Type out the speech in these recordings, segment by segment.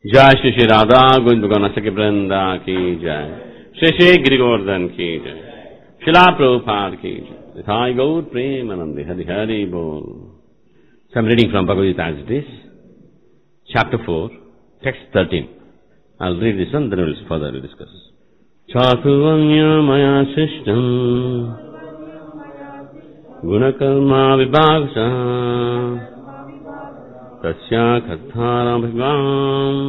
जय श्री श्री राधा गोविंद गणस के वृंदा की जय श्री श्री गिरि गोवर्धन की जय शिला प्रभुपाद की जय Thai Gaur Premanandi Hari Hari Bol. So I'm reading from Bhagavad Gita as it is. Chapter 4, text 13. I'll read this one, then we'll further discuss. Chaturvanya Maya Sistam Gunakarma Vibhagsa Tasya Katharam Bhivam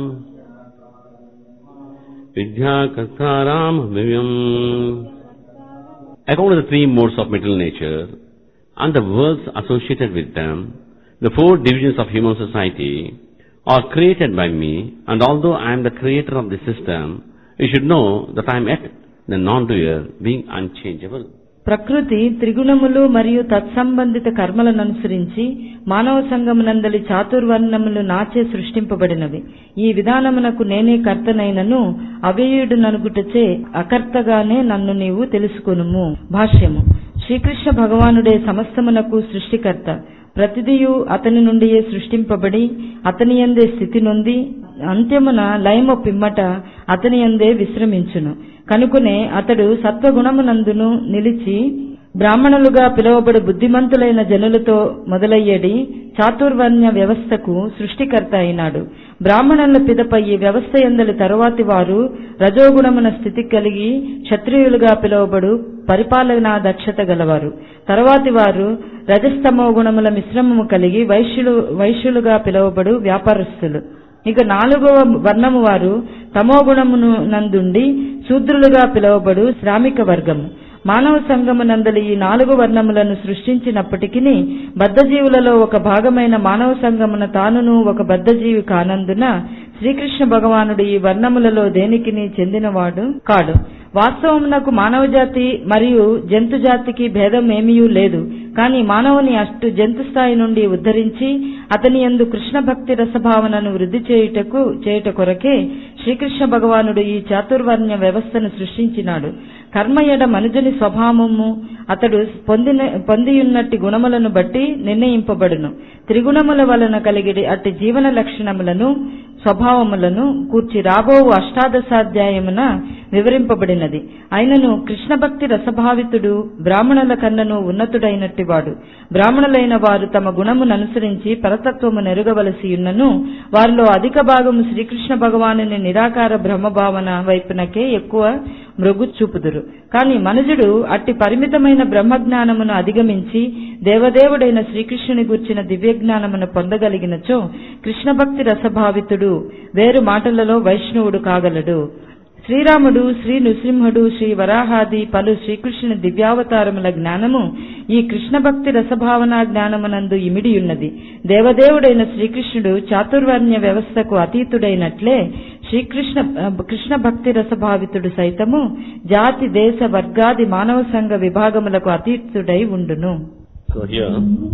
Vidya Katharam Bhivyam According to the three modes of material nature and the worlds associated with them, the four divisions of human society are created by me, and although I am the creator of the system, you should know that I am yet the non-doer, being unchangeable. ప్రకృతి త్రిగుణములు మరియు తత్సంబంధిత కర్మలను అనుసరించి మానవ సంగమునందలి చాతుర్వర్ణములు నాచే సృష్టింపబడినవి ఈ విధానమునకు నేనే కర్తనైనను అవ్యయుడు ననుగుటచే అకర్తగానే నన్ను నీవు తెలుసుకొనుము భాష్యము శ్రీకృష్ణ భగవానుడే సమస్తమునకు సృష్టికర్త ప్రతిదియు అతని నుండియే సృష్టింపబడి అతని యందే స్థితి నొంది అంత్యమున లయము పిమ్మట అతని యందే విశ్రమించును కనుకనే అతడు సత్వగుణమునందును నిలిచి బ్రాహ్మణులుగా పిలువబడు బుద్ధిమంతులైన జనులతో మొదలయ్యేడి చాతుర్వర్ణ్య వ్యవస్థకు సృష్టికర్త అయినాడు బ్రాహ్మణుల పిదప ఈ వ్యవస్థ ఎందలి తరువాతి వారు రజోగుణమున స్థితి కలిగి క్షత్రియులుగా పిలువబడు పరిపాలనా దక్షత గలవారు తరువాతి వారు రజస్తమో గుణముల మిశ్రమము కలిగి వైశ్యులు వైశ్యులుగా పిలువబడు వ్యాపారస్తులు ఇక నాలుగవ వర్ణము వారు తమో గుణమును నందుండి శూద్రులుగా పిలువబడు శ్రామిక వర్గము మానవ సంఘమునందలి ఈ నాలుగు వర్ణములను సృష్టించినప్పటికీ బద్ధజీవులలో ఒక భాగమైన మానవ సంఘమున తానును ఒక బద్ధజీవి కానందున శ్రీకృష్ణ భగవానుడు ఈ వర్ణములలో దేనికిని చెందినవాడు కాడు వాస్తవమునకు మానవ జాతి మరియు జంతు జాతికి భేదం ఏమీయూ లేదు కానీ మానవుని అష్టు జంతు స్థాయి నుండి ఉద్ధరించి అతని యందు కృష్ణ భక్తి రసభావనను వృద్ధి చేయుటకు చేయుట కొరకే శ్రీకృష్ణ భగవానుడు ఈ చాతుర్వర్ణ్య వ్యవస్థను సృష్టించినాడు కర్మ ఎడ మనుజుని స్వభావము అతడు పొందిన పొందియున్నట్టి గుణములను బట్టి నిర్ణయింపబడును త్రిగుణముల వలన కలిగిడి అట్టి జీవన లక్షణములను స్వభావములను కూర్చి రాబో అష్టాదశాధ్యాయమున వివరింపబడినది అయినను కృష్ణ భక్తి రసభావితుడు బ్రాహ్మణుల కన్నను ఉన్నతుడైనట్టివాడు బ్రాహ్మణులైన వారు తమ గుణమును అనుసరించి పరతత్వము నెరుగవలసి ఉన్నను వారిలో అధిక భాగము శ్రీకృష్ణ భగవానుని నిరాకార బ్రహ్మభావన వైపునకే ఎక్కువ మృగు చూపుదురు కాని మనుజుడు అట్టి పరిమితమైన బ్రహ్మజ్ఞానమును అధిగమించి దేవదేవుడైన శ్రీకృష్ణుని గుర్చిన దివ్యజ్ఞానమును పొందగలిగినచో కృష్ణ భక్తి రసభావితుడు వేరు మాటలలో వైష్ణవుడు కాగలడు శ్రీరాముడు శ్రీ నృసింహుడు శ్రీ వరాహాది పలు శ్రీకృష్ణుని దివ్యావతారముల జ్ఞానము ఈ కృష్ణ భక్తి రసభావన జ్ఞానమునందు ఇమిడియున్నది దేవదేవుడైన శ్రీకృష్ణుడు చాతుర్వర్ణ్య వ్యవస్థకు అతీతుడైనట్లే శ్రీకృష్ణ కృష్ణ భక్తి రసభావితుడు సైతము జాతి దేశ వర్గాది మానవ సంఘ విభాగములకు అతీతుడై ఉండును So here,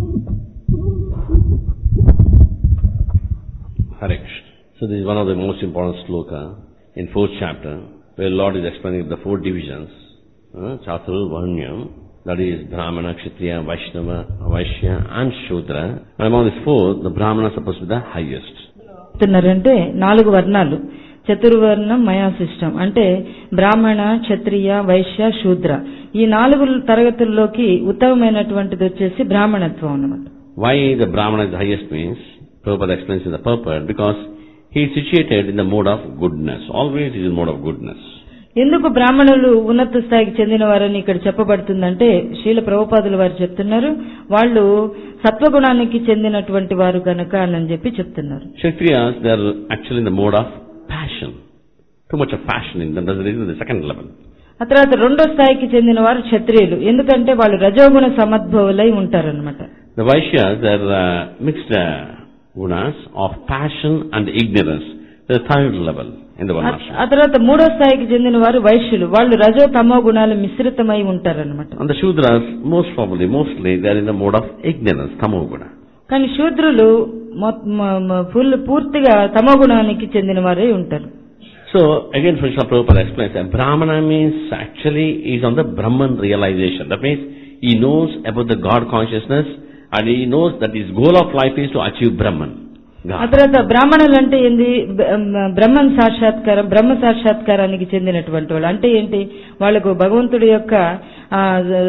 Hare Krishna. So this is one of the most important sloka in fourth chapter, where Lord is explaining the four divisions, uh, Chatur Varnyam, that is Brahmana, Kshatriya, Vaishnava, Vaishya and Shudra. And among these four, the Brahmana is supposed to be the highest. చెప్తున్నారంటే నాలుగు వర్ణాలు చతుర్వర్ణం మయాశిష్టం అంటే బ్రాహ్మణ క్షత్రియ వైశ్య శూద్ర ఈ నాలుగు తరగతుల్లోకి ఉత్తమమైనటువంటిది వచ్చేసి బ్రాహ్మణత్వం అన్నమాట Why the Brahmana is the highest means, Prabhupada explains in the purport, because he is situated in the mode of goodness. Always he is in mode of goodness. ఎందుకు బ్రాహ్మణులు ఉన్నత స్థాయికి చెందిన వారని ఇక్కడ చెప్పబడుతుందంటే శీల ప్రభుపాదులు వారు చెప్తున్నారు వాళ్ళు సత్వగుణానికి చెందినటువంటి వారు కనుక అని చెప్పి చెప్తున్నారు Kshatriyas, they are actually in the mode of passion. Too much of passion in them. That's the reason the second level. ఆ తర్వాత రెండో స్థాయికి చెందిన వారు క్షత్రియులు ఎందుకంటే వాళ్ళు రజోగుణ సమద్భవులై ఉంటారన్నమాట The Vaishyas, they are uh, mixed uh, gunas of passion and ignorance. The third level in the ఆ- Varnashram. ఆ తర్వాత మూడో స్థాయికి చెందిన వారు వైశ్యులు వాళ్ళు రజో తమో గుణాలు మిశ్రితమై ఉంటారన్నమాట And the Shudras, most probably, mostly, they are in the mode of ignorance, tamoguna. కానీ శూద్రులు మొ- మ- మ- ఫుల్ పూర్తిగా తమో గుణానికి చెందిన వారే ఉంటారు So, again, Krishna Prabhupada explains that Brahmana means actually is on the Brahman realization. That means he knows about the God consciousness and he knows that his goal of life is to achieve Brahman. ఆ God. తర్వాత బ్రాహ్మణులు అంటే ఏంది బ- బ్రహ్మన్ సాక్షాత్కారం బ్రహ్మ సాక్షాత్కారానికి చెందినటువంటి వాళ్ళు అంటే ఏంటి వాళ్ళకు భగవంతుడి యొక్క ఆ,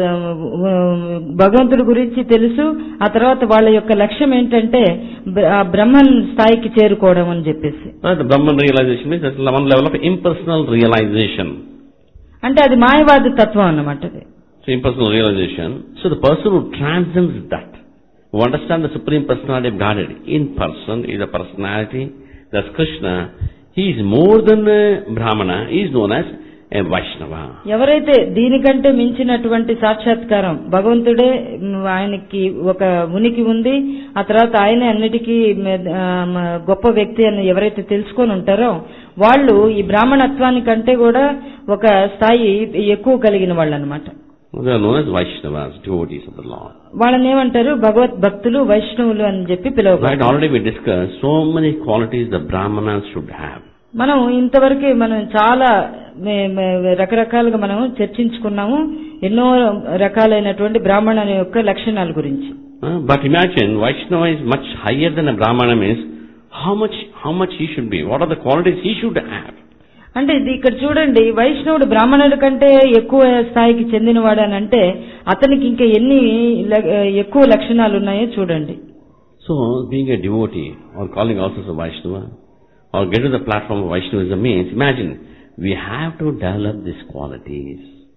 భగవంతుడి గురించి తెలుసు ఆ తర్వాత వాళ్ళ యొక్క లక్ష్యం ఏంటంటే బ- ఆ బ్రహ్మన్ స్థాయికి చేరుకోవడం అని చెప్పేసి Uh, the Brahman realization means that's one level of impersonal realization. అంటే అది మాయవాది తత్వం అన్నమాట అది So impersonal realization. So the person who transcends that, who understands the Supreme Personality of Godhead in person, is a personality, that's Krishna, he is more than a Brahmana, he is known as a Vaishnava. ఎవరైతే దీనికంటే మించినటువంటి సాక్షాత్కారం భగవంతుడే మ్, ఆయనకి ఒక ఉనికి ఉంది ఆ తర్వాత ఆయనే అన్నిటికీ మ- ఆ, మ- గొప్ప వ్యక్తి అని ఎవరైతే తెలుసుకొని ఉంటారో వాళ్ళు ఈ బ్రాహ్మణత్వానికంటే కూడా ఒక స్థాయి ఎక్కువ కలిగిన వాళ్ళు అనమాట They are known as Vaishnavas, devotees of the Lord. వాళ్ళని ఏమంటారు భగవత్ భక్తులు వైష్ణవులు అని చెప్పి Right, పిలువబడతారు already we discussed so many qualities the Brahmanas should have. మనం ఇంతవరకు మనం చాలా మే- మే- రకరకాలుగా మనం చర్చించుకున్నాము ఎన్నో రకాలైనటువంటి బ్రాహ్మణ యొక్క లక్షణాల గురించి Uh, but imagine Vaishnava is much higher than a Brahmana means how much how much he should be? What are the qualities he should have? అంటే ఇది ఇక్కడ చూడండి వైష్ణవుడు బ్రాహ్మణుడి కంటే ఎక్కువ స్థాయికి చెందినవాడు అని అంటే అతనికి ఇంకా ఎన్ని ల- ఎక్కువ లక్షణాలు ఉన్నాయో చూడండి So being a devotee or calling ourselves a Vaishnava or get to the platform of Vaishnavism means imagine we have to develop these qualities.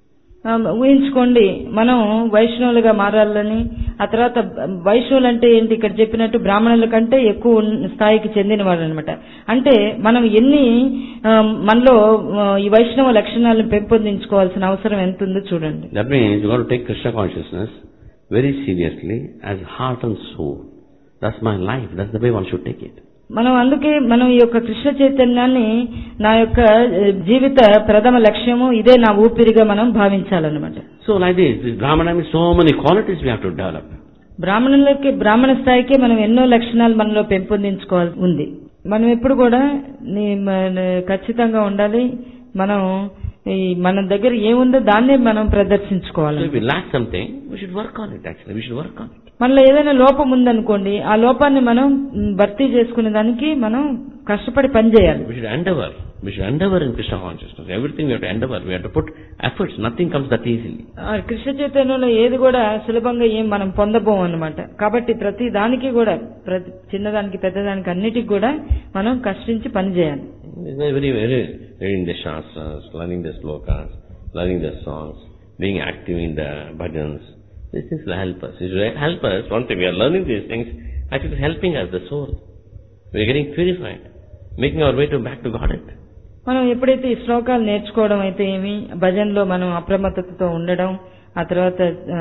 ఆ, ఊహించుకోండి మనం వైష్ణవులుగా మారాలని ఆ తర్వాత వైష్ణవులు అంటే ఏంటి ఇక్కడ చెప్పినట్టు బ్రాహ్మణుల కంటే ఎక్కువ ఉన్న స్థాయికి చెందినవాడు అనమాట అంటే మనం ఎన్ని ఆ, మనలో ఆ, ఈ వైష్ణవ లక్షణాలను పెంపొందించుకోవాల్సిన అవసరం ఎంత ఉందో చూడండి That means you got to take Krishna consciousness very seriously as heart and soul. That's my life. That's the way one should take it. మనం అందుకే మనం ఈ యొక్క కృష్ణ చైతన్యాన్ని నా యొక్క ఆ, జీవిత ప్రథమ లక్ష్యము ఇదే నా ఊపిరిగా మనం భావించాలన్నమాట So like this, this Brahmana means so many qualities we have to develop. బ్రాహ్మణులకి బ్రాహ్మణ స్థాయికి మనం ఎన్నో లక్షణాలు మనలో పెంపొందించుకోవాల్సి ఉంది మనం ఎప్పుడు కూడా నీ- మన- ఖచ్చితంగా ఉండాలి మనం ఈ మన దగ్గర ఏముందో దాన్నే మనం So ప్రదర్శించుకోవాలి if we lack something, we should work on it actually. We should work on it. మనలో ఏదైనా లోపం ఉందనుకోండి ఆ లోపాన్ని మనం మ్, భర్తీ చేసుకునే దానికి మనం కష్టపడి పనిచేయాలి We should endeavor. We should endeavor in Krishna consciousness. Everything we have to endeavor. We have to put efforts. Nothing comes that easily. ఆ కృష్ణ చైతన్యంలో ఏది కూడా సులభంగా ఏం మనం పొందబోం అన్నమాట కాబట్టి ప్రతి దానికి కూడా ప్రతి చిన్నదానికి పెద్దదానికి అన్నిటికి కూడా మనం కష్టించి పని చేయాలి It's very, very, very reading the shastras, learning the slokas, learning the songs, being active in the bhajans. These things will help us. It will help us. Once we are learning these things, actually it's helping us, the soul. We are getting purified, making our way to back to Godhead. మనం ఎప్పుడైతే ఈ శ్లోకాలు నేర్చుకోవడం అయితే ఏమి భజనలో మనం అప్రమత్తతతో ఉండడం ఆ తర్వాత ఆ,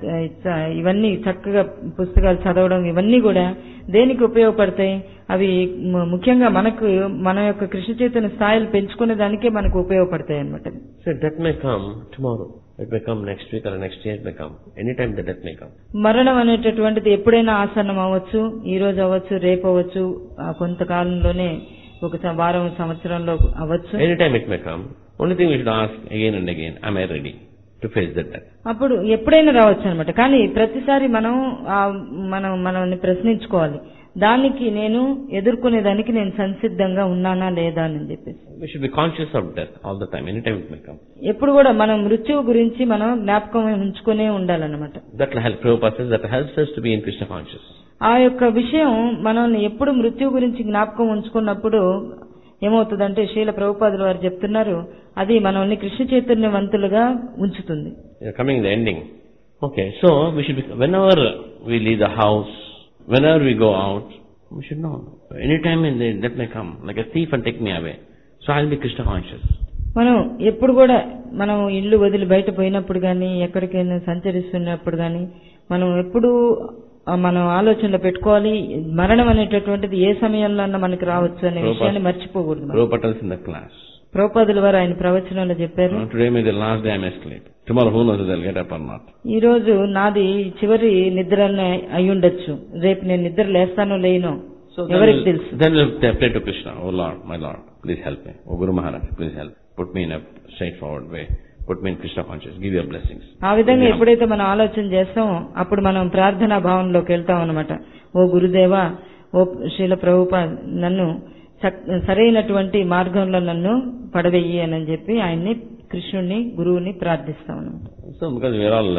ఆ, ఇవన్నీ చక్కగా పుస్తకాలు చదవడం ఇవన్నీ కూడా దేనికి ఉపయోగపడతాయి అవి ము- ముఖ్యంగా మనకు మన యొక్క కృషి చైతన్య స్థాయిలు పెంచుకునే దానికే మనకు ఉపయోగపడతాయి అన్నమాట So death may come tomorrow. It may come next week or next year it may come. Anytime the death may come. మరణం అనేటటువంటిది ఎప్పుడైనా ఆసన్నం అవ్వచ్చు ఈ రోజు అవ్వచ్చు రేపు అవ్వచ్చు ఆ కొంతకాలంలోనే ఒక స- వారం సంవత్సరంలో అవ్వచ్చు Anytime it may come. Only thing we should ask again and again, am I ready to face that death? అప్పుడు ఎప్పుడైనా రావచ్చు అనమాట కానీ ప్రతిసారి మనం ఆ మనం మనల్ని ప్రశ్నించుకోవాలి దానికి నేను ఎదుర్కొనేదానికి నేను సంసిద్ధంగా ఉన్నానా లేదా అని చెప్పేసి We should be conscious of death all the time. Anytime it may come. ఎప్పుడు కూడా మనం మృత్యువు గురించి మనం జ్ఞాపకం ఉంచుకునే ఉండాలన్నమాట That will help Prabhupada says that helps us to be in Krishna conscious. ఆ యొక్క విషయం మనల్ని ఎప్పుడు మృత్యువు గురించి జ్ఞాపకం ఉంచుకున్నప్పుడు ఏమవుతుందంటే శీల ప్రభుపాదులు వారు చెప్తున్నారు అది మనల్ని కృష్ణ చైతన్యవంతులుగా ఉంచుతుంది We are coming in the ending. Okay, so we should be, whenever we leave the house, whenever we go out, we should know. Anytime in the, that may come, like a thief and take me away. So I'll be Krishna conscious. మనం ఎప్పుడు కూడా మనం ఇల్లు వదిలి బయట పోయినప్పుడు కానీ ఎక్కడికైనా సంచరిస్తున్నప్పుడు కానీ మనం ఎప్పుడు ఆ, మనం ఆలోచనలో పెట్టుకోవాలి మరణం అనేటటువంటిది ఏ సమయంలో అన్నా మనకి రావచ్చు అనే Prabhupada- విషయాన్ని మర్చిపోకూడదు మనం. Prabhupada tells in the class. ప్రభుపాదుల వారు ఆయన ప్రవచనంలో చెప్పారు "Oh, Today may be the last day I may sleep. Tomorrow who knows if I'll get up or not. ఈ రోజు నాది చివరి నిద్ర అయి ఉండొచ్చు రేపు నేను నిద్ర లేస్తానో లేనో So then ఎవరికి we'll, తెలుసు then we'll t- pray to Krishna. Oh Lord, my Lord, please help me. Oh Guru Maharaj, please help. Put me in a straightforward way. Put me in Krishna conscious. Give your blessings. ఆ విధంగా Yeah. ఎప్పుడైతే మనం ఆలోచన చేస్తామో అప్పుడు మనం ప్రార్థనా భావంలోకి వెళ్తాం అనమాట ఓ గురుదేవా ఓ శీల ప్రభుపా నన్ను సక్- సరైనటువంటి మార్గంలో నన్ను పడవేయి అని చెప్పి ఆయన్ని కృష్ణుణ్ణి గురువుని ప్రార్థిస్తాను So, because we are all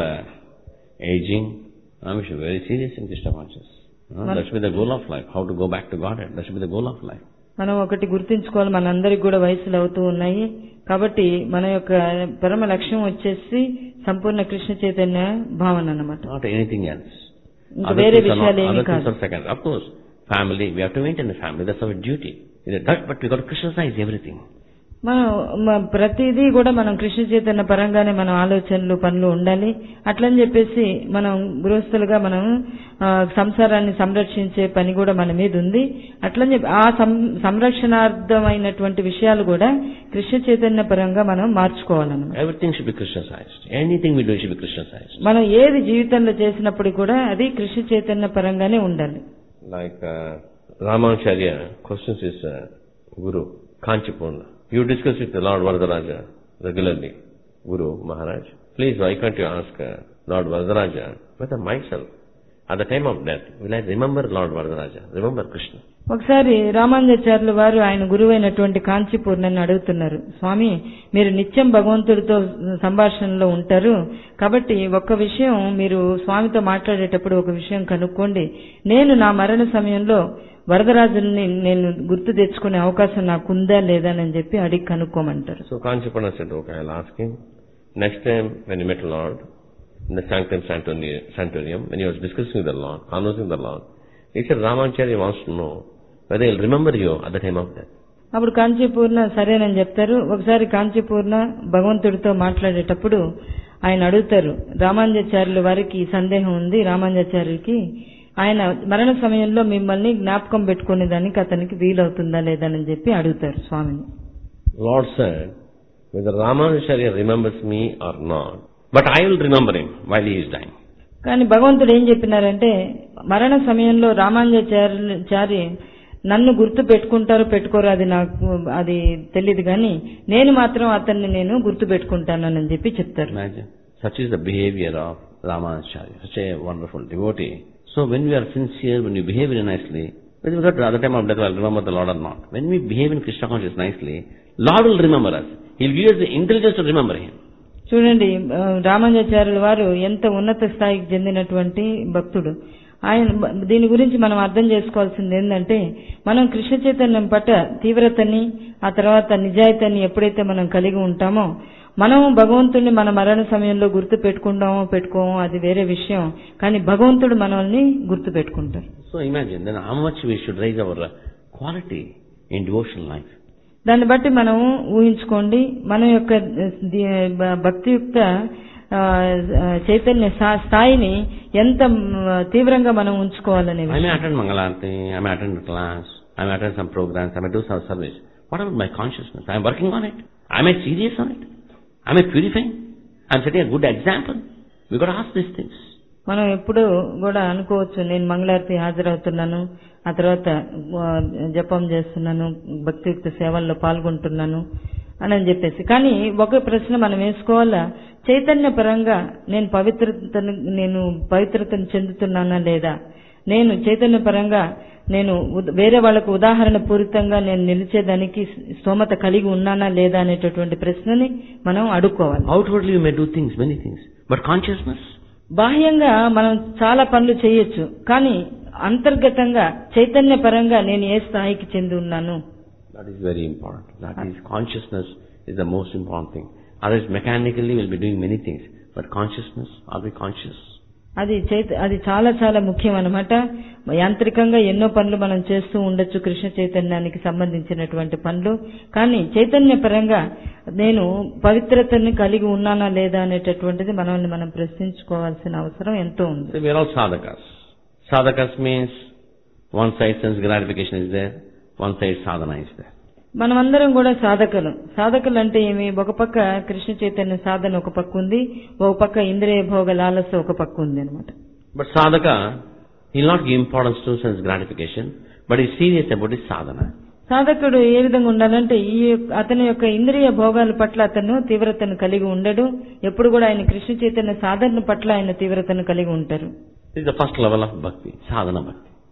uh, aging, uh, we should be very serious in Krishna consciousness. Uh, that should be the goal of life. How to go back to Godhead. That should be the goal of life. మనం ఒకటి గుర్తుంచుకోవాలి మనందరికి కూడా వయసులు అవుతూ ఉన్నాయి కాబట్టి మన యొక్క పరమ లక్ష్యం వచ్చేసి సంపూర్ణ కృష్ణ చైతన్య భావన అన్నమాట Not anything else. ఇంకా Other వేరే things are not- విషయాలు ఏమీ other things కాదు are second. Of course, family, we have to maintain the family. That's our duty. It is that, but we got to Krishnacize everything. మనం మ- ప్రతిదీ కూడా మనం కృష్ణ చైతన్య పరంగానే మన ఆలోచనలు పనులు ఉండాలి అట్లని చెప్పేసి మనం గృహస్థులుగా మనం ఆ, సంసారాన్ని సంరక్షించే పని కూడా మన మీద ఉంది అట్లని చెప్పి ఆ సం- సంరక్షణార్థమైనటువంటి విషయాలు కూడా కృష్ణ చైతన్య పరంగా మనం మార్చుకోవాలన్నమాట Everything should be Krishnacised. Anything we do should be Krishnacised. మనం ఏది జీవితంలో చేసినప్పుడు కూడా అది కృష్ణ చైతన్య పరంగానే ఉండాలి Like uh, Ramacharya questions his uh, Guru, Kanchipurna. You discuss with the Lord Varadaraja regularly, Guru Maharaj. Please, why can't you ask uh, Lord Varadaraja whether myself, at the time of death, will I remember Lord Varadaraja, remember Krishna? ఒకసారి రామాంజాచార్యుల వారు ఆయన గురువైనటువంటి కాంచీపూర్ణని అడుగుతున్నారు స్వామి మీరు నిత్యం భగవంతుడితో సంభాషణలో ఉంటారు కాబట్టి ఒక్క విషయం మీరు స్వామితో మాట్లాడేటప్పుడు ఒక విషయం కనుక్కోండి నేను నా మరణ సమయంలో వరదరాజుని నేను గుర్తు తెచ్చుకునే అవకాశం నాకుందా లేదా అని చెప్పి అడిగి కనుక్కోమంటారు So Kanchipurna said, okay, I'll ask him. Next time when he met Lord, in the Sanctum Santoni- Santorium, when he was discussing with the Lord, conversing with the Lord, he said, Ramacharya wants to know whether he'll remember you at the time of death. అప్పుడు కాంచీపూర్ణ సరేనని చెప్తారు ఒకసారి కాంచీపూర్ణ భగవంతుడితో మాట్లాడేటప్పుడు ఆయన అడుగుతారు రామాంజాచార్యుల వారికి ఈ సందేహం ఉంది రామాంజాచార్యులకి ఆయన మరణ సమయంలో మిమ్మల్ని జ్ఞాపకం పెట్టుకునే దానికి అతనికి వీలవుతుందా లేదని చెప్పి అడుగుతారు స్వామిని Lord said, whether Ramanacharya remembers me or not, but I will remember him while he is dying. కానీ భగవంతుడు ఏం చెప్పినారంటే మరణ సమయంలో రామాంజాచార్య నన్ను గుర్తు పెట్టుకుంటారో పెట్టుకోరో అది నాకు అది తెలియదు కానీ నేను మాత్రం అతన్ని నేను గుర్తు పెట్టుకుంటానని చెప్పి చెప్తారు Imagine. Such is the behavior of Ramanacharya, such a wonderful devotee. So when we are sincere, when we behave very nicely, whether we got at the time of death, I'll remember the Lord or not. When we behave in Krishna consciousness nicely, Lord will remember us. He'll give us the intelligence to remember Him. చూడండి ఆ, రామానుజాచార్యుల వారు ఎంత ఉన్నత స్థాయికి చెందినటువంటి భక్తుడు ఆయన బ- దీని గురించి మనం అర్థం చేసుకోవాల్సింది ఏంటంటే మనం కృష్ణ చైతన్యం పట్ల తీవ్రతని ఆ తర్వాత నిజాయితీని ఎప్పుడైతే మనం కలిగి ఉంటామో మనం భగవంతుడిని మన మరణ సమయంలో గుర్తు పెట్టుకుంటామో పెట్టుకోమో అది వేరే విషయం కానీ భగవంతుడు మనల్ని గుర్తు పెట్టుకుంటారు So imagine then how much we should raise our uh, quality in devotional life. దాన్ని బట్టి మనం ఊహించుకోండి మన యొక్క ది- బ- భక్తియుక్త ఆ, ఆ, చైతన్య స్థా- స్థాయిని ఎంత మ్, తీవ్రంగా మనం ఉంచుకోవాలనే I విషయం. may attend Mangalarti, I may attend a class, I may attend some programs, I may do some service. What about my consciousness? I am working on it. Am I serious on it? Am I purifying? I am setting a good example. We got to ask these things. మనం ఎప్పుడు కూడా అనుకోవచ్చు నేను మంగళారతి హాజరవుతున్నాను ఆ తర్వాత ఆ, జపం చేస్తున్నాను భక్తియుక్త సేవల్లో పాల్గొంటున్నాను అని అని చెప్పేసి కానీ ఒక ప్రశ్న మనం వేసుకోవాలా చైతన్య పరంగా నేను పవిత్రతను నేను పవిత్రతను చెందుతున్నానా లేదా నేను చైతన్య పరంగా నేను ఉద- వేరే వాళ్ళకు ఉదాహరణ పూరితంగా నేను నిలిచేదానికి స్తోమత కలిగి ఉన్నానా లేదా అనేటటువంటి ప్రశ్నని మనం అడుక్కోవాలి Outwardly you may do things, many things. But consciousness? బాహ్యంగా మనం చాలా పనులు చేయొచ్చు కానీ అంతర్గతంగా చైతన్య పరంగా నేను ఏ స్థాయికి చెంది ఉన్నాను That is very important. That is consciousness is the most important thing. Otherwise mechanically we'll be doing many things. But consciousness, are we conscious? అది చైత అది చాలా చాలా ముఖ్యం అనమాట యాంత్రికంగా ఎన్నో పనులు మనం చేస్తూ ఉండొచ్చు కృష్ణ చైతన్యానికి సంబంధించినటువంటి పనులు కానీ చైతన్య పరంగా నేను పవిత్రతని కలిగి ఉన్నానా లేదా అనేటటువంటిది మనల్ని మనం ప్రశ్నించుకోవాల్సిన అవసరం ఎంతో ఉంది So we are all sadhakas. Sadhakas means one side sense gratification is there, one side sadhana is there. మనమందరం కూడా సాధకులు సాధకులు అంటే ఏమి ఒక పక్క కృష్ణ చైతన్య సాధన ఒక పక్క ఉంది ఒక పక్క ఇంద్రియ భోగ లాలస ఒక పక్క ఉంది అనమాట But sadhaka, he will not give importance to sense gratification, but he is serious about his sadhana. సాధకుడు ఏ విధంగా ఉండాలంటే ఈ యొక్క- అతని యొక్క ఇంద్రియ భోగాల పట్ల అతను తీవ్రతను కలిగి ఉండడు ఎప్పుడు కూడా ఆయన కృష్ణ చైతన్య సాధన పట్ల ఆయన తీవ్రతను కలిగి ఉంటారు This is the first level of bhakti, sadhana bhakti.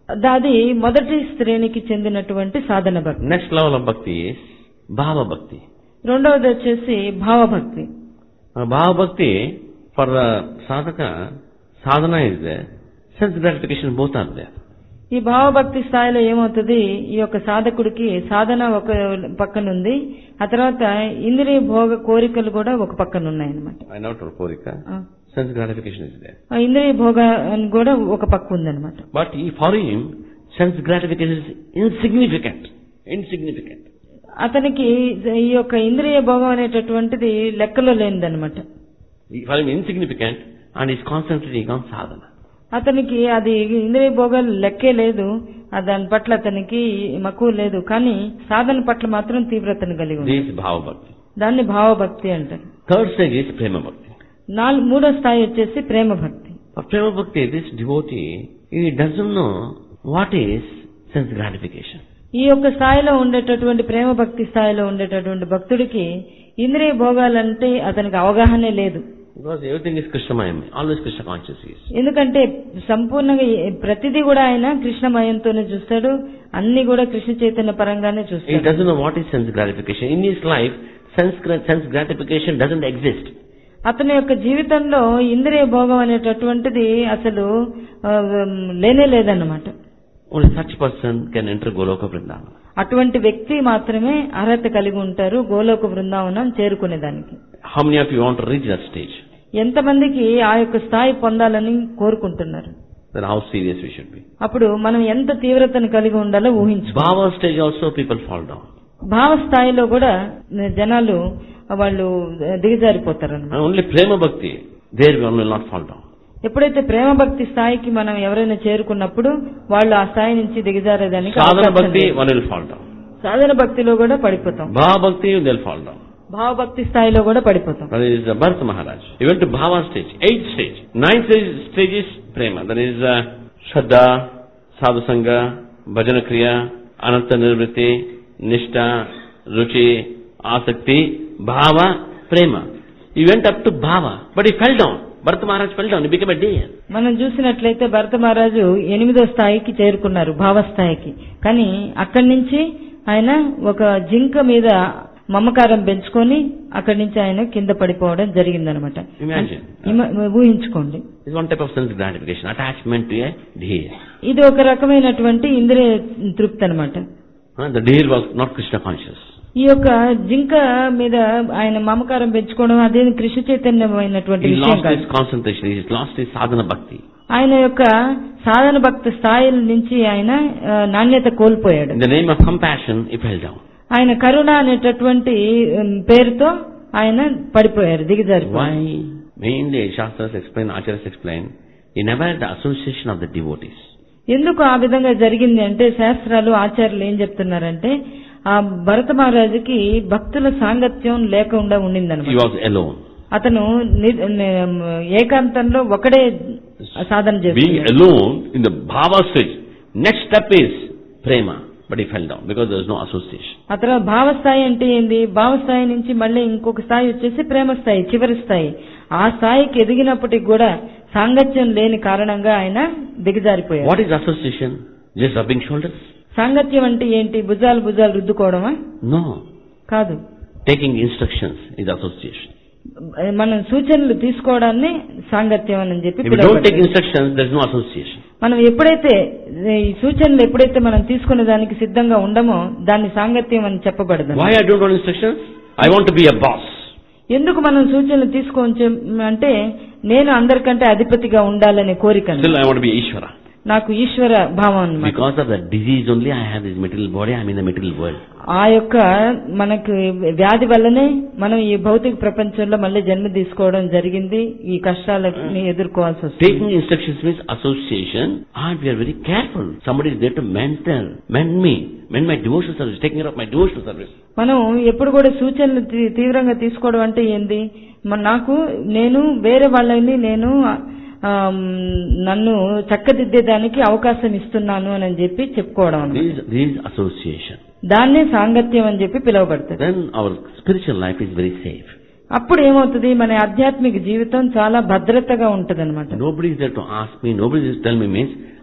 అది మొదటి శ్రేణికి చెందినటువంటి సాధన భక్తి Next level of bhakti is bhava bhakti. రెండవది వచ్చేసి భావభక్తి Uh, bhava bhakti for the sadhaka, sadhana is there, sense gratification both are there. ఈ భావభక్తి స్థాయిలో ఏమవుతుంది ఈ యొక్క సాధకుడికి సాధన ఒక పక్కన ఉంది ఆ తర్వాత ఇంద్రియ భోగ కోరికలు కూడా ఒక పక్కన ఉన్నాయన్నమాట I know to Korika, ఆ. sense gratification is there. ఆ ఇంద్రియ భోగ అని కూడా ఒక పక్క ఉందన్నమాట But he, for him, sense gratification is insignificant. Insignificant. అతనికి ఈ యొక్క ఇంద్రియ భోగం అనేటటువంటిది లెక్కలో లేనిదన్నమాట He- For him, insignificant, and he's concentrating on sadhana. అతనికి అది ఇంద్రియ భోగాలు లెక్కే లేదు ఆ దాని పట్ల అతనికి మక్కువ లేదు కానీ సాధన పట్ల మాత్రం తీవ్రతను కలిగి ఉంది This is bhava bhakti. దాన్ని భావభక్తి అంటారు Third stage is prema bhakti. నాలుగు మూడో స్థాయి వచ్చేసి ప్రేమ భక్తి For prema bhakti, this devotee, he doesn't know what is sense gratification. ఈ యొక్క స్థాయిలో ఉండేటటువంటి ప్రేమ భక్తి స్థాయిలో ఉండేటటువంటి భక్తుడికి ఇంద్రియ భోగాలంటే అతనికి అవగాహనే లేదు Because everything is Krishnamaya, always Krishna conscious he is. ఎందుకంటే సంపూర్ణంగా ఏ- ప్రతిదీ కూడా ఆయన కృష్ణమయంతోనే చూస్తాడు అన్ని కూడా కృష్ణ చైతన్య పరంగానే He చూస్తాడు doesn't know what is sense gratification. In his life, sense, gra- sense gratification doesn't exist. అతని యొక్క జీవితంలో ఇంద్రియ భోగం అనేటటువంటిది అసలు ఆ, లేనే లేదన్నమాట Only such person can enter Goloka Vrindavan. అటువంటి వ్యక్తి మాత్రమే అర్హత కలిగి ఉంటారు గోలోక Brindavanam చేరుకునేదానికి How many of you want to reach that stage? ఎంతమందికి ఆ యొక్క స్థాయి పొందాలని కోరుకుంటున్నారు Then how serious we should be. అప్పుడు మనం ఎంత తీవ్రతను కలిగి ఉండాలో ఊహించు Bhava stage also people fall down. భావ స్థాయిలో కూడా జనాలు వాళ్ళు దిగజారిపోతారు And only prema bhakti, there one will not fall down. ఎప్పుడైతే ప్రేమ భక్తి స్థాయికి మనం ఎవరైనా చేరుకున్నప్పుడు వాళ్ళు ఆ స్థాయి నుంచి దిగజారేదానికి Sadhana అవకాశం bhakti, లేదు. one will fall down. సాధన భక్తిలో కూడా పడిపోతాం Bhava bhakti, they'll fall down. భావభక్తి స్థాయిలో కూడా పడిపోతాం That is uh, Bharat Maharaj. He went to Bhava stage, eighth stage. Ninth stage, stage is Prema. That is uh, Shraddha, Sadhusanga, Bhajana Kriya, Ananta Nirvriti, Nishta, Ruchi, Asakti, Bhava, Prema. He went up to Bhava, but he fell down. Bharat Maharaj fell down. He became a deer. మనం చూసినట్లయితే భరత మహారాజు ఎనిమిదో స్థాయికి చేరుకున్నారు భావస్థాయికి కానీ అక్కడి నుంచి ఆయన ఒక జింక మీద మమకారం పెంచుకొని అక్కడి నుంచి ఆయన కింద పడిపోవడం జరిగిందనమాట Imagine. ఇమ- ఊహించుకోండి It's one type of sense gratification, attachment to a deer. ఇది ఒక రకమైనటువంటి ఇంద్రియ తృప్తి అనమాట Huh? The deer was not Krishna conscious. ఈ యొక్క జింక మీద ఆయన మమకారం పెంచుకోవడం అదేమి కృష్ణ చైతన్యమైనటువంటి He విషయం lost కాదు his concentration. He lost his sadhana bhakti. ఆయన యొక్క సాధన భక్త స్థాయిల నుంచి ఆయన ఆ, నాణ్యత కోల్పోయాడు In the name of compassion, he fell down. ఆయన కరుణ అనేటటువంటి ఉమ్, పేరుతో ఆయన పడిపోయారు దిగజారిపోయారు Why? Mainly, Shastras explain, Acharyas explain, he never had the association of the devotees. ఎందుకు ఆ విధంగా జరిగింది అంటే శాస్త్రాలు ఆచార్యులు ఏం చెప్తున్నారంటే ఆ భరత మహారాజుకి భక్తుల సాంగత్యం లేకుండా He ఉండిందనమాట was alone. అతను ని- ని- ఏకాంతంలో ఒకడే సాధన Being చేస్తున్నాడు alone in the bhava stage, next step is prema. But he fell down because there was no association. ఆ తర్వాత భావస్థాయి అంటే ఏంది భావస్థాయి నుంచి మళ్ళీ ఇంకొక స్థాయి వచ్చేసి ప్రేమ స్థాయి చివరి స్థాయి ఆ స్థాయికి ఎదిగినప్పటికి కూడా సాంగత్యం లేని కారణంగా ఆయన దిగజారిపోయారు What is association? Just rubbing shoulders? సాంగత్యం అంటే ఏంటి భుజాలు భుజాలు రుద్దుకోవడమా No. కాదు Taking instructions is association. మనం సూచనలు తీసుకోవడాన్ని సాంగత్యం అని చెప్పి If you don't take పిలువబడుతుంది. instructions, there is no association. మనం ఎప్పుడైతే ఈ సూచనలు ఎప్పుడైతే మనం తీసుకునే దానికి సిద్ధంగా ఉండమో దాన్ని సాంగత్యం అని చెప్పబడదు Why I don't want instructions? I want to be a boss. ఎందుకు మనం సూచనలు తీసుకోవచ్చు అంటే నేను అందరికంటే అధిపతిగా ఉండాలనే కోరిక Still I want to be Ishvara. నాకు ఈశ్వర భావం అన్నమాట Because of the disease only I have this material body, I am in the material world. ఆ యొక్క మనకు వ్యాధి వల్లనే మనం ఈ భౌతిక ప్రపంచంలో మళ్ళీ జన్మ తీసుకోవడం జరిగింది ఈ కష్టాలని ఎదుర్కోవాల్సి వస్తుంది Taking instructions means association and we are very careful. Somebody is there to mentor, mend me, mend my devotional service, take care of my devotional service. మనం ఎప్పుడు కూడా సూచనలు తీ- తీవ్రంగా తీసుకోవడం అంటే ఏంది మ- నాకు నేను వేరే వాళ్ళని నేను ఆమ్, నన్ను చక్కదిద్దేదానికి అవకాశం ఇస్తున్నాను అని చెప్పి చెప్పుకోవడం అన్నమాట. This, this is association. దాన్నే సాంగత్యం అని చెప్పి పిలువబడుతుంది Then our spiritual life is very safe. అప్పుడు ఏమవుతుంది మన ఆధ్యాత్మిక జీవితం చాలా భద్రతగా ఉంటది అనమాట Nobody is there to ask me, nobody is to tell me means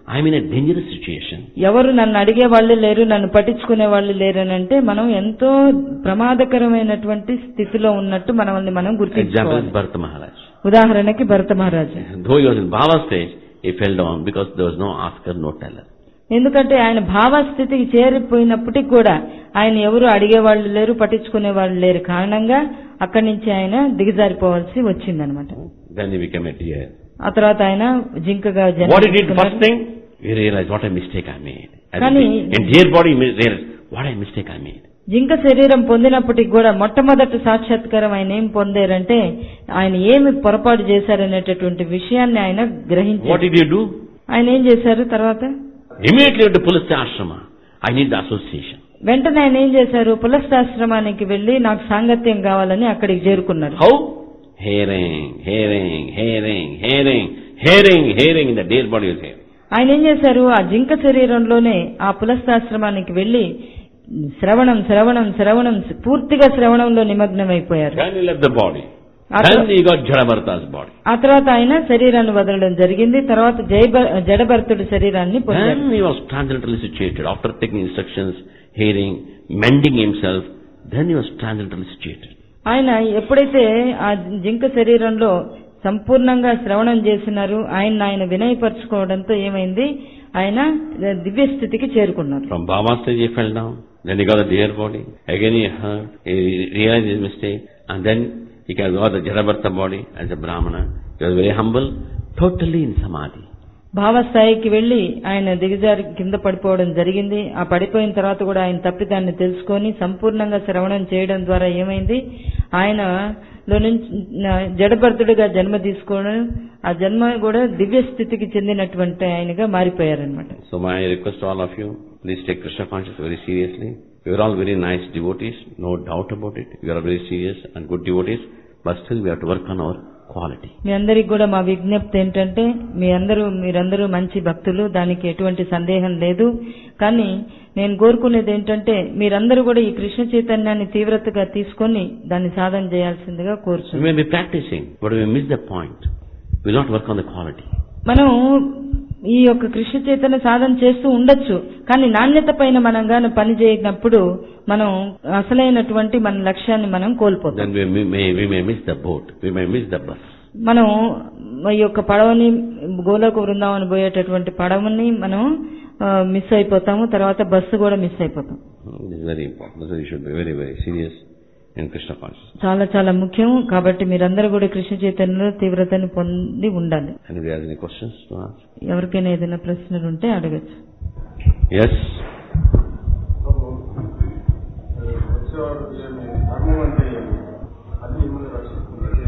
I'm in a dangerous situation. ఎవరు నన్ను అడిగే వాళ్ళు లేరు నన్ను పట్టించుకునే వాళ్ళు లేరు అని అంటే మనం ఎంతో ప్రమాదకరమైనటువంటి స్థితిలో ఉన్నట్టు మనల్ని మనం Example is గుర్తించుకోవాలి Bharata Maharaj. ఉదాహరణకి భరత మహారాజు Though he was in Bhava stage, he fell down because there was no asker, no teller. ఎందుకంటే ఆయన భావస్థితికి చేరిపోయినప్పటికీ కూడా ఆయన ఎవరు అడిగేవాళ్ళు లేరు పట్టించుకునే వాళ్ళు లేరు కారణంగా అక్కడి నుంచి ఆయన దిగజారిపోవాల్సి వచ్చిందనమాట Then he became a deer. ఆ తర్వాత ఆయన జింకగా జన్మ What he did తీసుకున్నాడు. first thing? He realized what a mistake I made. As Kani- a- in deer body, he realized what a mistake I made. జింక శరీరం పొందినప్పటికి కూడా మొట్టమొదటి సాక్షాత్కారం ఆయన ఏం పొందారంటే ఆయన ఏమి పొరపాటు చేశారనేటటువంటి విషయాన్ని ఆయన What గ్రహించారు did he do? ఆయన ఏం చేశారు తర్వాత Immediately went to Pulastya Ashrama. I need the association. వెంటనే ఆయన ఏం చేశారు పులస్తాశ్రమానికి వెళ్లి నాకు సాంగత్యం కావాలని అక్కడికి చేరుకున్నారు How? Hearing, hearing, hearing, hearing, hearing, hearing in the deer body was here. ఆయన ఏం చేశారు ఆ జింక శరీరంలోనే ఆ పులస్తాశ్రమానికి వెళ్లి శ్రవణం శ్రవణం శ్రవణం పూర్తిగా శ్రవణంలో నిమగ్నమైపోయారు Then he left the body. After- Then he got Jadavarta's body. ఆ తర్వాత ఆయన శరీరాన్ని వదలడం జరిగింది తర్వాత జయభ- జడభర్తుడి శరీరాన్ని పొందారు Then he was transcendentally situated. After taking instructions, hearing, mending himself, then he was transcendentally situated. ఆయన ఎప్పుడైతే ఆ జింక శరీరంలో సంపూర్ణంగా శ్రవణం చేసినారు ఆయన ఆయన వినయపరచుకోవడంతో ఏమైంది ఆయన దివ్య స్థితికి చేరుకున్నారు From Baba stage he fell down. Then he got the deer body. Again he heard, he realized his mistake. And then he got the Jadavarta body as a Brahmana. He was very humble, totally in Samadhi. భావస్థాయికి వెళ్లి ఆయన దిగజారి కింద పడిపోవడం జరిగింది ఆ పడిపోయిన తర్వాత కూడా ఆయన తప్పిదాన్ని తెలుసుకొని సంపూర్ణంగా శ్రవణం చేయడం ద్వారా ఏమైంది ఆయనలో నుంచి జడభర్తుడిగా జన్మ తీసుకోవడం ఆ జన్మ కూడా దివ్య స్థితికి చెందినటువంటి ఆయనగా మారిపోయారనమాట So my request to all of you, please take Krishna consciousness very seriously. You are all very nice devotees, no doubt about it. You are very serious and good devotees, but still we have to work on our quality. మీ అందరికి కూడా మా విజ్ఞప్తి ఏంటంటే మీ అందరూ మీరందరూ మంచి భక్తులు దానికి ఎటువంటి సందేహం లేదు కానీ నేను కోరుకునేది ఏంటంటే మీరందరూ కూడా ఈ కృష్ణ చైతన్యాన్ని తీవ్రతగా తీసుకొని దాన్ని సాధన చేయాల్సిందిగా We కోరుచున్నాను may be practicing, but we miss the point. We will not work on the quality. మనం ఈ యొక్క కృష్ణ చైతన్య సాధన చేస్తూ ఉండొచ్చు కానీ నాణ్యత పైన మనం గాను పని చేయనప్పుడు మనం అసలైనటువంటి మన లక్ష్యాన్ని మనం కోల్పోతాం Then we may, may- we may miss the boat. We may miss the bus. మనం ఈ యొక్క పడవని గోలోక బృందావనం పోయేటటువంటి పడవని మనం ఆ, మిస్ అయిపోతాము తర్వాత బస్సు కూడా మిస్ అయిపోతాం It is very important. That's why you should be very, very serious in Krishna consciousness. చాలా చాలా ముఖ్యం కాబట్టి మీరందరూ కూడా కృష్ణ చైతన్యంలో తీవ్రతని పొంది ఉండాలి Anybody has any questions to ask? ఎవరికైనా ఏదైనా ప్రశ్నలు ఉంటే అడగచ్చు Yes? వచ్చేవాడు ఏమి ధర్మం అంటే ఏమి అది మిమ్మల్ని రక్షిస్తుంది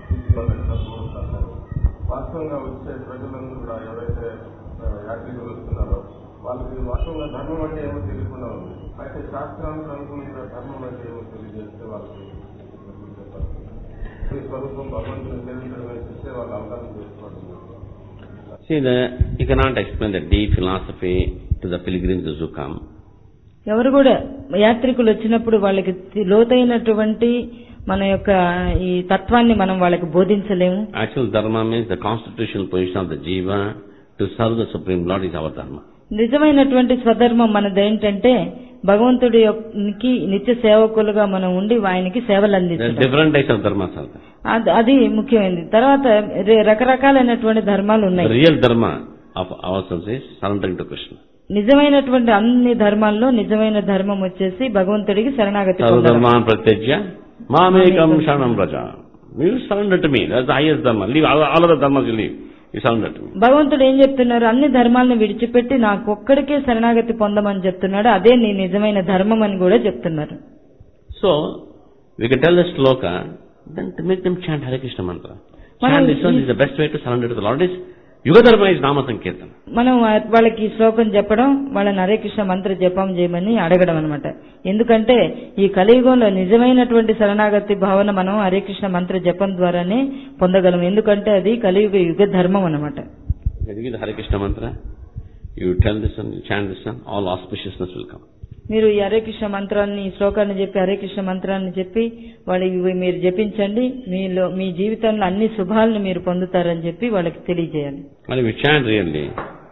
వాస్తవంగా వచ్చే ప్రజలందరూ కూడా ఎవరైతే ఆ, యాత్రికులు వస్తున్నారో వాళ్ళకి వాస్తవంగా ధర్మం అంటే ఏమో తెలియకుండా ఉంది అయితే శాస్త్రానికి అనుకున్న ధర్మం అంటే ఏమో తెలియజేస్తే వాళ్ళకి చెప్పాలి. ఈ స్వరూపం భగవంతుని తెలియజేయడం చేస్తే వాళ్ళు అవగాహన చేసుకోవడం See, the, you cannot explain the deep philosophy to the pilgrims those who come. ఎవరు కూడా యాత్రికులు వచ్చినప్పుడు వాళ్ళకి తి- లోతైనటువంటి మన యొక్క ఈ తత్వాన్ని మనం వాళ్ళకి బోధించలేము Actual dharma means the constitutional position of the jiva to serve the Supreme Lord is our dharma. నిజమైనటువంటి స్వధర్మం మనది ఏంటంటే భగవంతుడి యొక్కకి నిత్య సేవకులుగా మనం ఉండి ఆయనకి సేవలు There are అందించడం different types of dharmas are there. అది- అది ముఖ్యమైనది తర్వాత రే- రకరకాలైనటువంటి ధర్మాలు The ఉన్నాయి real dharma of ourselves is surrendering to Krishna. నిజమైనటువంటి అన్ని ధర్మాల్లో నిజమైన ధర్మం వచ్చేసి భగవంతుడికి శరణాగతి పొందడం. Sarvadharman pratyajya mamekam sharanam raja. You surrender to me. That's the highest dharma. Leave all, all other dharmas you leave. You surrender to me. భగవంతుడు ఏం చెప్తున్నారు అన్ని ధర్మాలను విడిచిపెట్టి నాకు ఒక్కడికే శరణాగతి పొందమని చెప్తున్నాడు అదే నీ నిజమైన ధర్మం అని కూడా చెప్తున్నారు So, we can tell the sloka, then to make them chant Hare Krishna mantra. Manam Chant this one is- is the best way to surrender to the Lord is Yuga Dharma is Nama Sankirtana. మనం ఆ- వాళ్ళకి ఈ శ్లోకం చెప్పడం వాళ్ళని హరే కృష్ణ మంత్ర జపం చేయమని అడగడం అనమాట ఎందుకంటే ఈ కలియుగంలో నిజమైనటువంటి శరణాగతి భావన మనం హరే కృష్ణ మంత్ర జపం ద్వారానే పొందగలం ఎందుకంటే అది కలియుగ యుగ ధర్మం అనమాట When you give the Hare Krishna mantra, you tell this one, you chant this one, all auspiciousness will come. మీరు ఈ హరే కృష్ణ మంత్రాన్ని ఈ శ్లోకాన్ని చెప్పి హరే కృష్ణ మంత్రాన్ని చెప్పి వాళ్ళకి ఇవి మీరు జపించండి మీలో మీ జీవితంలో అన్ని శుభాలను మీరు పొందుతారని చెప్పి వాళ్ళకి తెలియజేయాలి And if you chant really,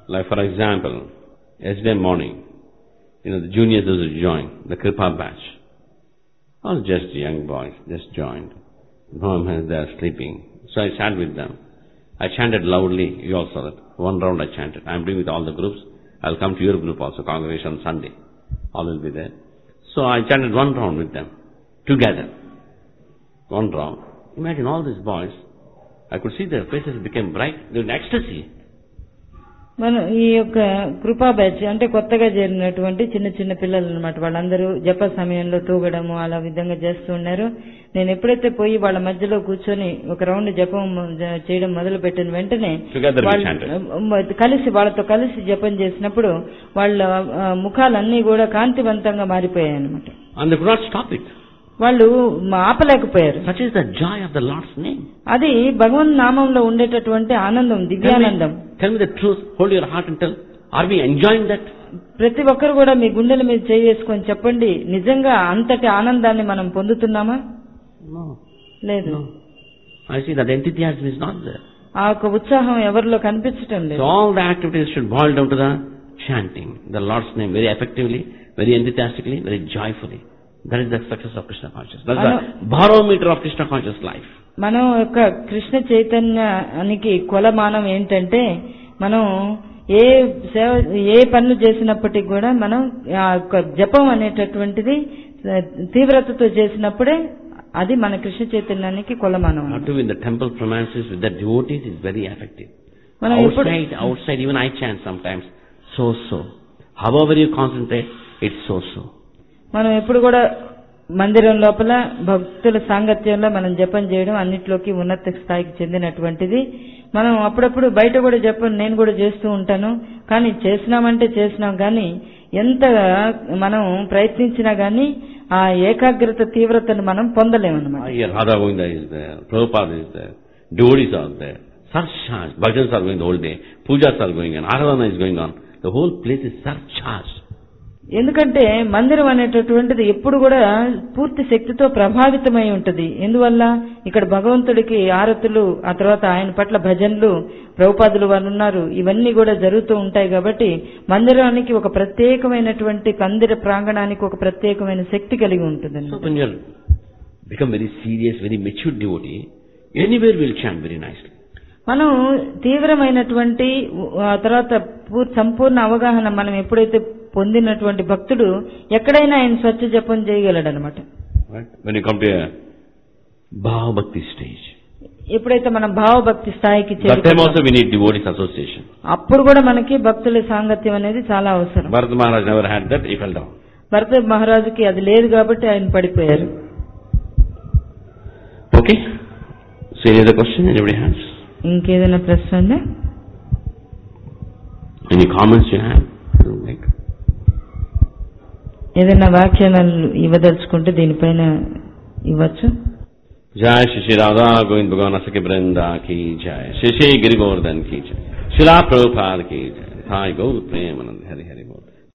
Like for example, yesterday morning, you know, the juniors those who joined, the Kripa batch, all just young boys, just joined. Mom has they're sleeping. So I sat with them. I chanted loudly, you all saw that. One round I chanted. I'm doing with all the groups. I'll come to your group also, congregation on Sunday. All will be there. So I chanted one round with them, together. One round. Imagine all these boys. I could see their faces became bright. They were in ecstasy. మనం ఈ యొక్క కృపా batch అంటే కొత్తగా చేరినటువంటి చిన్న చిన్న పిల్లలు అనమాట వాళ్ళందరూ జప సమయంలో తూగడము అలా విధంగా చేస్తూ ఉన్నారు నేను ఎప్పుడైతే పోయి వాళ్ళ మధ్యలో కూర్చొని ఒక రౌండ్ జపం జ- చేయడం మొదలు పెట్టిన వెంటనే Together we వాళ్ళు chanted. మ- కలిసి వాళ్ళతో కలిసి జపం చేసినప్పుడు వాళ్ళ ఆ, ముఖాలన్నీ కూడా కాంతివంతంగా మారిపోయాయి అనమాట And they could not stop it. వాళ్ళు మ- ఆపలేకపోయారు Such is the joy of the Lord's name. అది భగవన్ నామంలో ఉండేటటువంటి ఆనందం Tell దివ్యానందం me, tell me the truth. Hold your heart and tell. Are we enjoying that? ప్రతి ఒక్కరు కూడా మీ గుండెల మీద చేసుకొని చెప్పండి నిజంగా అంతటి ఆనందాన్ని మనం పొందుతున్నామా No. లేదు No. I see that enthusiasm is not there. ఆ యొక్క ఉత్సాహం ఎవరిలో కనిపించటం So లేదు all the activities should boil down to the chanting the Lord's name very effectively, very enthusiastically, very joyfully. That is the success of Krishna consciousness. That's the barometer of Krishna conscious life. మనం యొక్క కృష్ణ చైతన్యానికి కొలమానం ఏంటంటే మనం ఏ సేవ ఏ పనులు చేసినప్పటికీ కూడా మనం ఆ యొక్క జపం అనేటటువంటిది ఆ, తీవ్రతతో చేసినప్పుడే అది మన కృష్ణ చైతన్యానికి కొలమానం Not to be in the temple premises with the devotees is very effective. మనం ఎప్పుడు Outside, outside, even I chant sometimes, so so. However you concentrate, it's so so. మనం ఎప్పుడు కూడా మందిరం లోపల భక్తుల సాంగత్యంలో మనం జపం చేయడం అన్నిట్లోకి ఉన్నత స్థాయికి చెందినటువంటిది మనం అప్పుడప్పుడు బయట కూడా జపం నేను కూడా చేస్తూ ఉంటాను కానీ చేసినామంటే చేసినాం కానీ ఎంత మనం ప్రయత్నించినా కానీ ఆ ఏకాగ్రత తీవ్రతను మనం పొందలేమన్నమాట Ah, Here Radha Govinda is there, Prabhupada is there, devotees are there, surcharged, bhajans are going the whole day, pujas are going on, aradhana is going on. The whole place is surcharged. ఎందుకంటే మందిరం అనేటటువంటిది ఎప్పుడు కూడా పూర్తి శక్తితో ప్రభావితమై ఉంటది ఎందువల్ల ఇక్కడ భగవంతుడికి ఆరతులు ఆ తర్వాత ఆయన పట్ల భజనలు ప్రభుపాదులు వారు ఉన్నారు ఇవన్నీ కూడా జరుగుతూ ఉంటాయి కాబట్టి మందిరానికి ఒక ప్రత్యేకమైనటువంటి మందిర ప్రాంగణానికి ఒక ప్రత్యేకమైన శక్తి కలిగి ఉంటుంది So when you become very serious, very mature devotee, anywhere will chant very nicely. మనం తీవ్రమైనటువంటి ఆ తర్వాత పూర్- సంపూర్ణ అవగాహన మనం ఎప్పుడైతే పొందినటువంటి భక్తుడు ఎక్కడైనా ఆయన స్వచ్ఛ జపం చేయగలడు అనమాట Right? When you come to a Bhava Bhakti stage, ఎప్పుడైతే మనం భావభక్తి స్థాయికి that time చేరుకుంటామో, also we need devotees association. అప్పుడు కూడా మనకి భక్తుల సాంగత్యం అనేది చాలా అవసరం Bharat Maharaj never had that, he fell down. భరత మహారాజుకి అది లేదు కాబట్టి ఆయన పడిపోయారు Okay? So any other question anybody has? ఇంకేదైనా ప్రశ్న ఉందా Any comments you have? You Like, ఏదైనా వ్యాఖ్యానాలు ఇవ్వదలుచుకుంటే దీనిపైన ఇవ్వచ్చు जय श्री श्री राधा गोविंद भगवान सके वृंदा की जय श्री श्री गिरि गोवर्धन की जय शिला प्रभुपाद की जय हाय गौर प्रेम आनंद हरि हरि